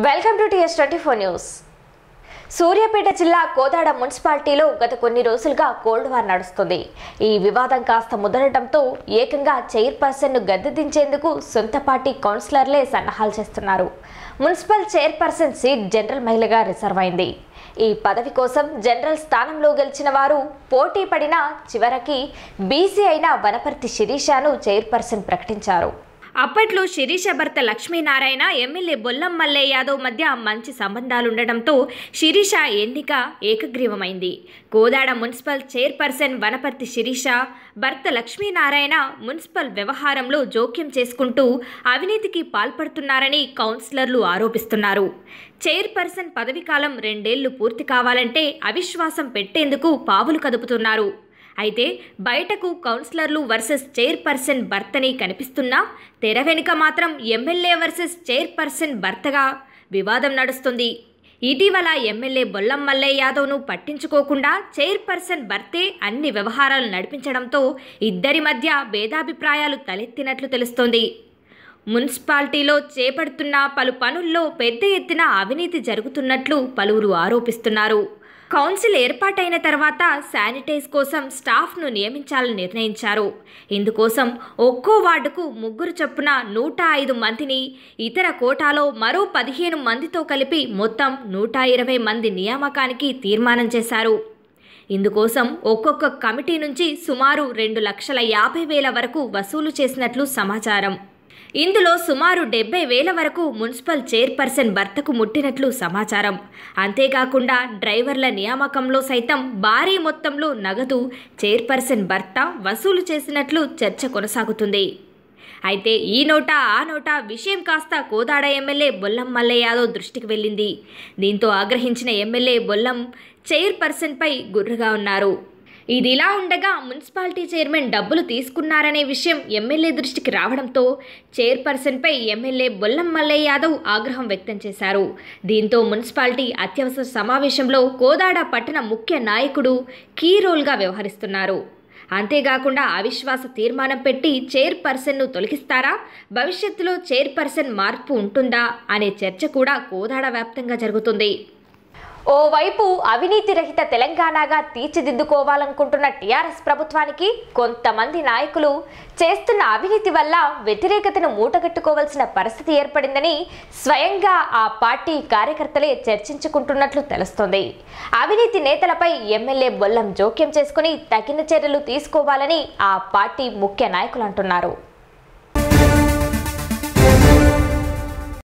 welcome to TS twenty four news Suryapet జిల్లా కోదాడ మున్సిపాలిటీలో గత కొన్ని రోజులుగా కోల్డ్ వార్ నడుస్తుంది ఈ వివాదం కాస్త ముదరడంతో ఏకంగా చైర్పర్సన్ను గద్దె దించేందుకు సొంత పార్టీ కౌన్సిలర్లే సన్నాహాలు చేస్తున్నారు మున్సిపల్ చైర్పర్సన్ సీట్ జనరల్ మహిళగా రిజర్వ్ అయింది ఈ పదవి కోసం జనరల్ స్థానంలో గెలిచిన వారు పోటీ పడిన చివరికి బీసీ అయిన వనపర్తి శిరీషాను చైర్పర్సన్ ప్రకటించారు అప్పట్లో శిరీష భర్త లక్ష్మీనారాయణ ఎమ్మెల్యే బొల్లం మల్లయ్య యాదవ్ మధ్య మంచి సంబంధాలుండటంతో శిరీష ఎన్నిక ఏకగ్రీవమైంది కోదాడ మున్సిపల్ చైర్పర్సన్ వనపర్తి శిరీష భర్త లక్ష్మీనారాయణ మున్సిపల్ వ్యవహారంలో జోక్యం చేసుకుంటూ అవినీతికి పాల్పడుతున్నారని కౌన్సిలర్లు ఆరోపిస్తున్నారు చైర్పర్సన్ పదవీకాలం రెండేళ్లు పూర్తి కావాలంటే అవిశ్వాసం పెట్టేందుకు పావులు కదుపుతున్నారు అయితే బయటకు కౌన్సిలర్లు వర్సెస్ చైర్పర్సన్ భర్తని కనిపిస్తున్నా తెర వెనుక మాత్రం ఎమ్మెల్యే వర్సెస్ చైర్పర్సన్ భర్తగా వివాదం నడుస్తుంది ఇటీవల ఎమ్మెల్యే బొల్లం మల్లయ్య యాదవ్ను పట్టించుకోకుండా చైర్పర్సన్ భర్తే అన్ని వ్యవహారాలు నడిపించడంతో ఇద్దరి మధ్య భేదాభిప్రాయాలు తలెత్తినట్లు తెలుస్తోంది మున్సిపాలిటీలో చేపడుతున్న పలు పనుల్లో పెద్ద ఎత్తున అవినీతి జరుగుతున్నట్లు పలువురు ఆరోపిస్తున్నారు కౌన్సిల్ ఏర్పాటైన తర్వాత శానిటైజ్ కోసం స్టాఫ్ను నియమించాలని నిర్ణయించారు ఇందుకోసం ఒక్కో వార్డుకు ముగ్గురు చొప్పున నూట ఐదు మందిని ఇతర కోటాలో మరో పదిహేను మందితో కలిపి మొత్తం నూట ఇరవై మంది నియామకానికి తీర్మానం చేశారు ఇందుకోసం ఒక్కొక్క కమిటీ నుంచి సుమారు రెండు లక్షల యాభై వేల వరకు వసూలు చేసినట్లు సమాచారం ఇందులో సుమారు డెబ్బై వేల వరకు మున్సిపల్ చైర్పర్సన్ భర్తకు ముట్టినట్లు సమాచారం అంతేకాకుండా డ్రైవర్ల నియామకంలో సైతం భారీ మొత్తంలో నగదు చైర్పర్సన్ భర్త వసూలు చేసినట్లు చర్చ కొనసాగుతుంది అయితే ఈ నోట ఆ నోట విషయం కాస్త కోదాడ ఎమ్మెల్యే బొల్లం మల్లయ్య యాదవ్ దృష్టికి వెళ్ళింది దీంతో ఆగ్రహించిన ఎమ్మెల్యే బొల్లం చైర్పర్సన్పై గుర్రుగా ఉన్నారు ఇది ఇలా ఉండగా మున్సిపాలిటీ చైర్మన్ డబ్బులు తీసుకున్నారనే విషయం ఎమ్మెల్యే దృష్టికి రావడంతో చైర్పర్సన్పై ఎమ్మెల్యే బొల్లం మల్లయ్య యాదవ్ ఆగ్రహం వ్యక్తం చేశారు దీంతో మున్సిపాలిటీ అత్యవసర సమావేశంలో కోదాడ పట్టణ ముఖ్య నాయకుడు కీ రోల్గా వ్యవహరిస్తున్నారు అంతేకాకుండా అవిశ్వాస తీర్మానం పెట్టి చైర్పర్సన్ను తొలగిస్తారా భవిష్యత్తులో చైర్పర్సన్ మార్పు ఉంటుందా అనే చర్చ కూడా కోదాడ వ్యాప్తంగా జరుగుతుంది ఓవైపు అవినీతి రహిత తెలంగాణగా తీర్చిదిద్దుకోవాలనుకుంటున్న టీఆర్ఎస్ ప్రభుత్వానికి కొంతమంది నాయకులు చేస్తున్న అవినీతి వల్ల వ్యతిరేకతను మూటగట్టుకోవాల్సిన పరిస్థితి ఏర్పడిందని స్వయంగా ఆ పార్టీ కార్యకర్తలే చర్చించుకుంటున్నట్లు తెలుస్తోంది అవినీతి నేతలపై ఎమ్మెల్యే బొల్లం జోక్యం చేసుకుని తగిన చర్యలు తీసుకోవాలని ఆ పార్టీ ముఖ్య నాయకులు అంటున్నారు